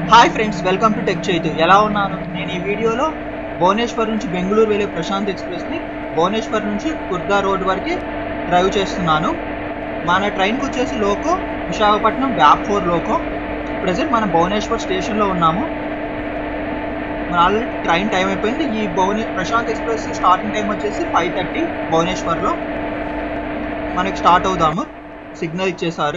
Hi friends welcome to tech Chaitu ఎలా ఉన్నాను నేను ఈ వీడియోలో భువనేశ్వర్ నుంచి బెంగళూరు వెళ్ళే ప్రశాంత్ ఎక్స్ప్రెస్ని భువనేశ్వర్ నుంచి కుర్దా రోడ్ వరకు డ్రైవ్ చేస్తున్నాను మన ట్రైన్కి వచ్చేసి loco Visakhapatnam back four loco present మనం భువనేశ్వర్ స్టేషన్లో ఉన్నాము మన ఆల్రెడీ ట్రైన్ టైం అయిపోయింది ఈ భువనే ప్రశాంత్ ఎక్స్ప్రెస్ స్టార్టింగ్ టైం వచ్చేసి ఫైవ్ థర్టీ భువనేశ్వర్లో మనకి స్టార్ట్ అవుదాము సిగ్నల్ ఇచ్చేసారు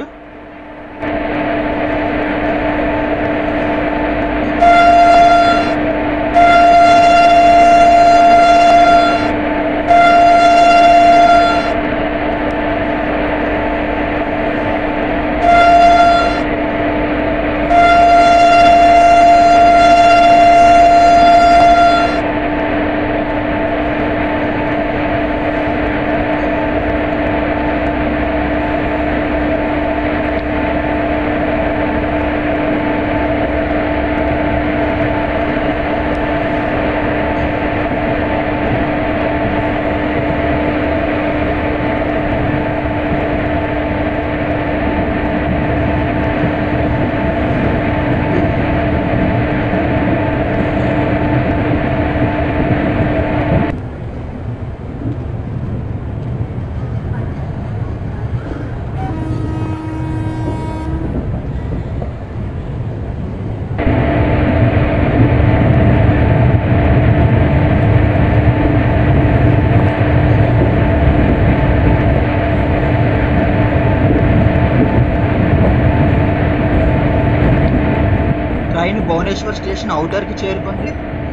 ట్రైన్ భువనేశ్వర్ స్టేషన్ అవుటర్కి చేరుకుంది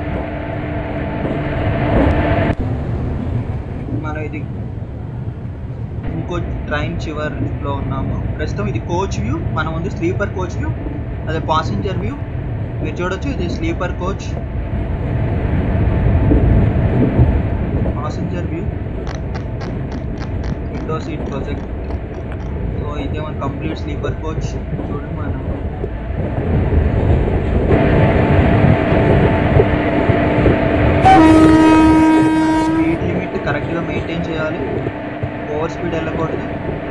మనం ఇది ఇంకో ట్రైన్ చివరిలో ఉన్నాము ప్రస్తుతం ఇది కోచ్ వ్యూ మనం ఉంది స్లీపర్ కోచ్ వ్యూ అదే పాసింజర్ వ్యూ మీరు చూడొచ్చు ఇది sleeper coach passenger view window seat project so ఇదే మన కంప్లీట్ స్లీపర్ కోచ్ చూడండి మనం స్పీడ్ లిమిట్ కరెక్ట్గా మెయింటైన్ చేయాలి ఓవర్ స్పీడ్ వెళ్ళకూడదు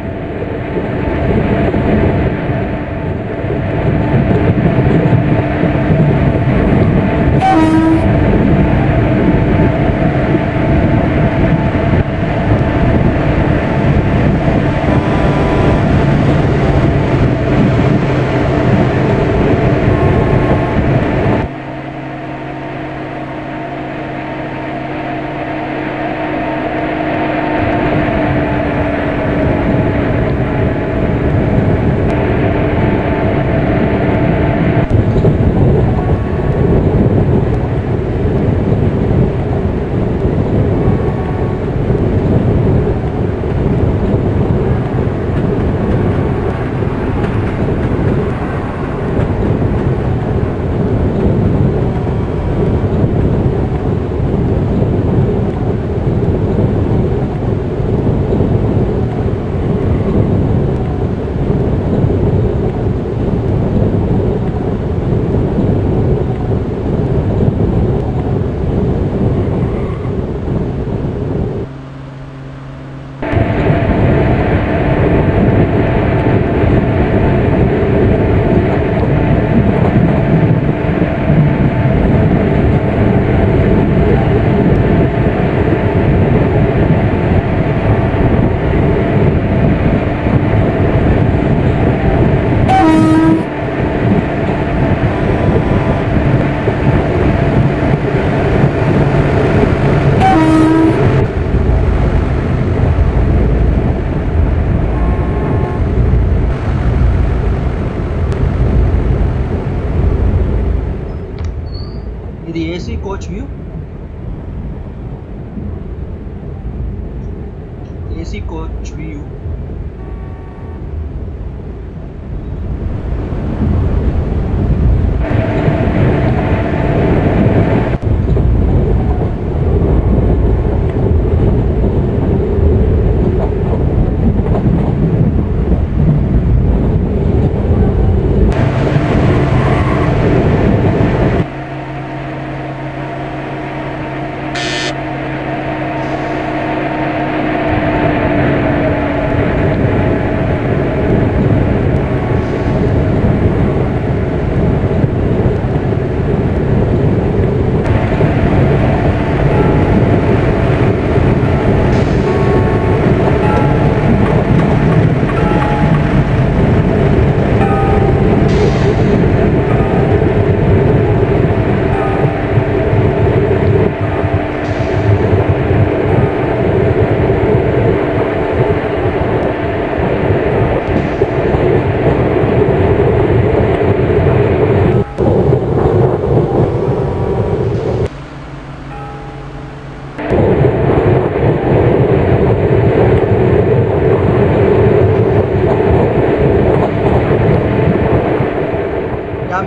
ఇది AC coach view AC coach view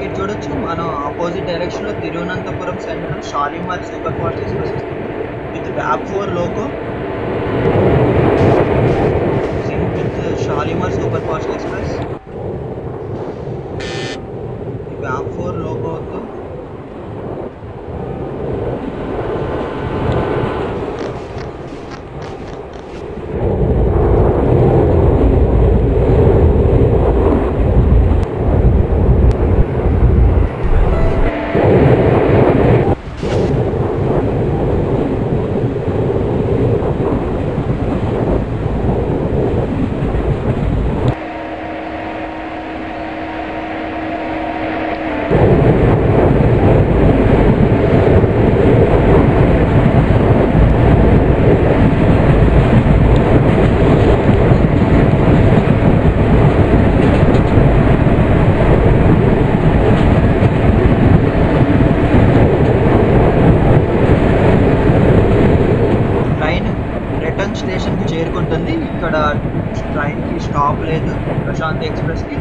మీరు చూడొచ్చు మనం ఆపోజిట్ డైరెక్షన్ లో Thiruvananthapuram central Shalimar super fast express వస్తుంది with వ్యాప్ four logo with Shalimar super fast express వ్యాప్ four లోగోతో train return station కి చేరుకుంటుంది ఇక్కడ ట్రైన్ కి స్టాప్ లేదు ప్రశాంత్ ఎక్స్ప్రెస్ కి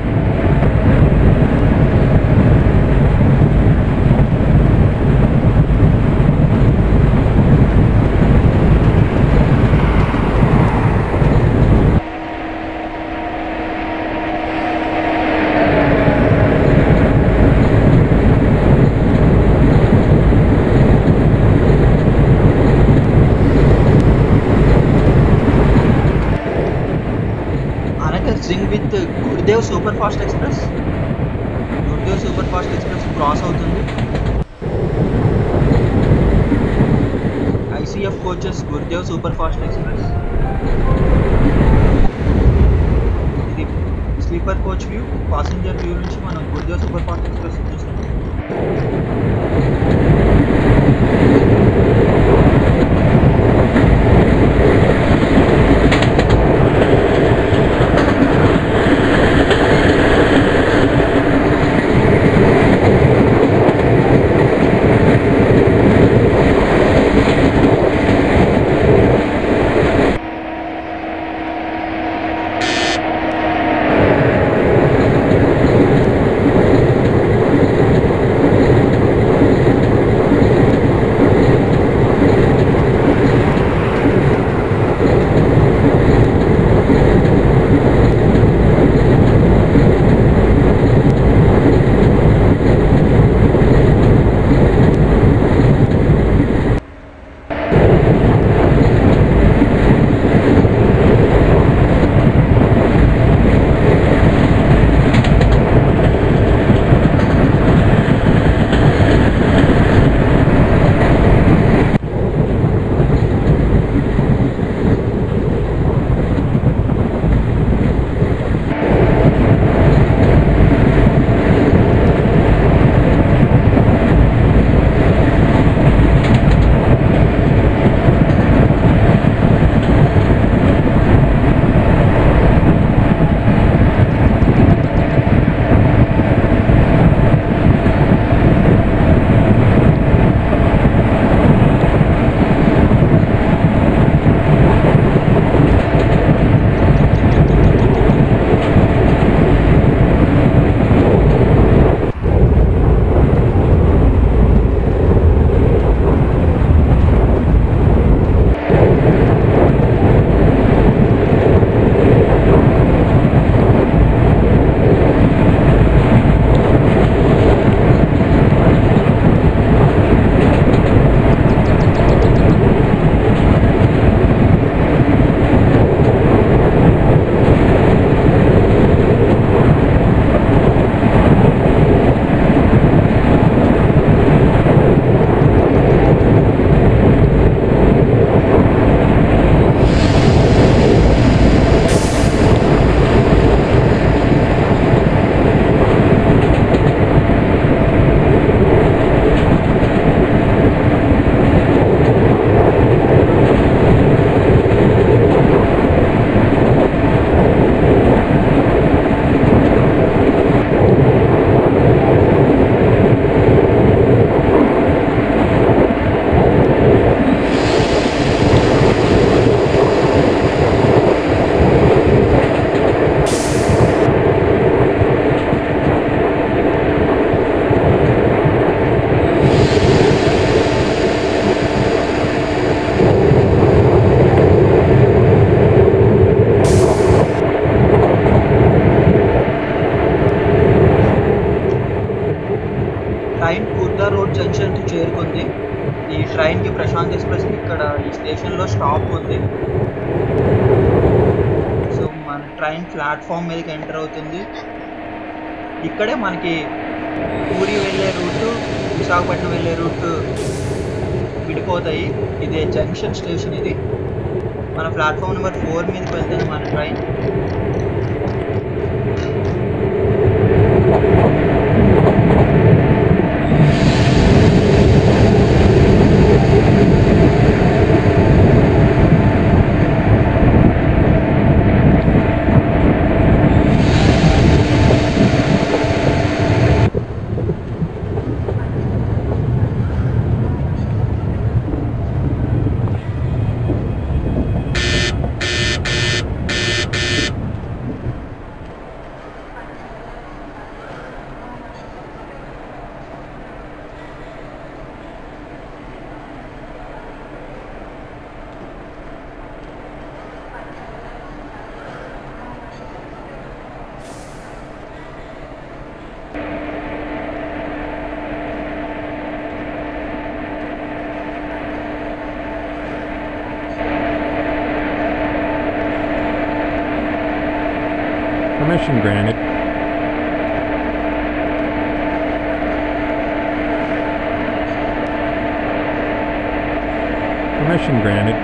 అనదర్ సింగ్ with Gurudev super fast express Gurudev super fast express cross అవుతుంది ICF coaches Gurudev super fast express ఇది sleeper coach view passenger view నుంచి మనం గురుదేవ్ సూపర్ ఫాస్ట్ ఎక్స్ప్రెస్ చూస్తున్నాం ట్రైన్ కుర్దా రోడ్ జంక్షన్కి చేరుకుంది ఈ ట్రైన్కి ప్రశాంత్ ఎక్స్ప్రెస్కి ఇక్కడ ఈ స్టేషన్లో స్టాప్ ఉంది సో మన ట్రైన్ ప్లాట్ఫామ్ మీదకి ఎంటర్ అవుతుంది ఇక్కడే మనకి పూరి వెళ్ళే రూట్ విశాఖపట్నం వెళ్ళే రూట్ విడిపోతాయి ఇది జంక్షన్ స్టేషన్ ఇది మన ప్లాట్ఫామ్ నెంబర్ ఫోర్ మీదకి వెళ్తుంది మన train Permission granted. Permission granted.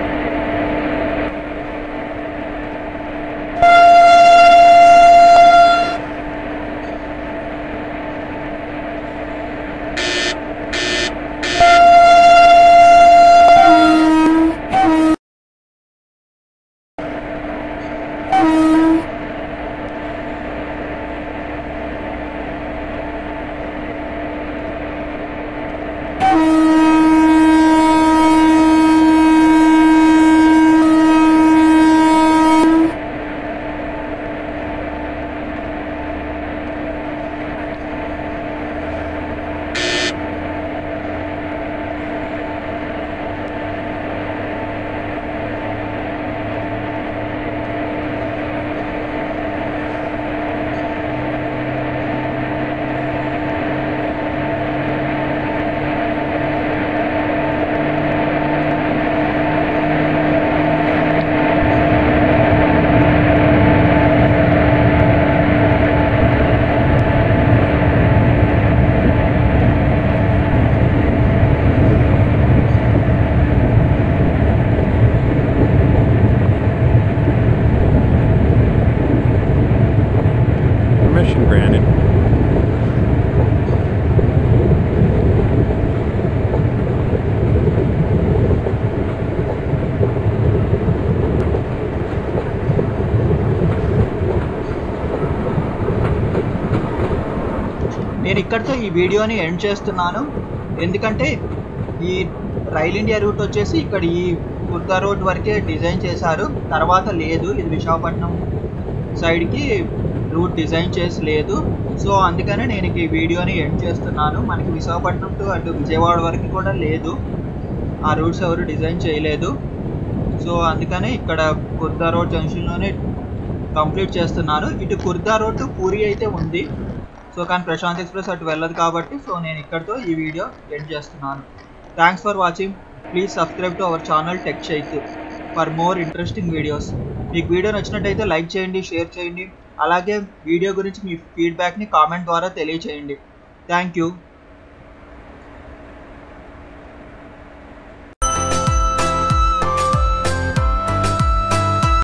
Permission granted. నేను ఇక్కడితో ఈ వీడియోని ఎండ్ చేస్తున్నాను ఎందుకంటే ఈ రైల్ ఇండియా రూట్ వచ్చేసి ఇక్కడ ఈ కుర్తా రోడ్ వరకే డిజైన్ చేశారు తర్వాత లేదు ఇది విశాఖపట్నం సైడ్కి రూట్ డిజైన్ చేసి లేదు సో అందుకనే నేను ఈ వీడియోని ఎండ్ చేస్తున్నాను మనకి విశాఖపట్నం టు అటు విజయవాడ వరకు కూడా లేదు ఆ రూట్స్ ఎవరు డిజైన్ చేయలేదు సో అందుకనే ఇక్కడ కుర్దా రోడ్ జంక్షన్లోనే కంప్లీట్ చేస్తున్నాను ఇటు కుర్దా రోడ్ టు పూరి అయితే ఉంది సో కానీ ప్రశాంత్ ఎక్స్ప్రెస్ అటు వెళ్ళదు కాబట్టి సో నేను ఇక్కడితో ఈ వీడియో ఎండ్ చేస్తున్నాను thanks for watching please subscribe to our channel tech Chaitu for more interesting videos మీకు వీడియో నచ్చినట్టయితే లైక్ చేయండి షేర్ చేయండి అలాగే వీడియో గురించి మీ ఫీడ్బ్యాక్ని కామెంట్ ద్వారా తెలియచేయండి థ్యాంక్ యూ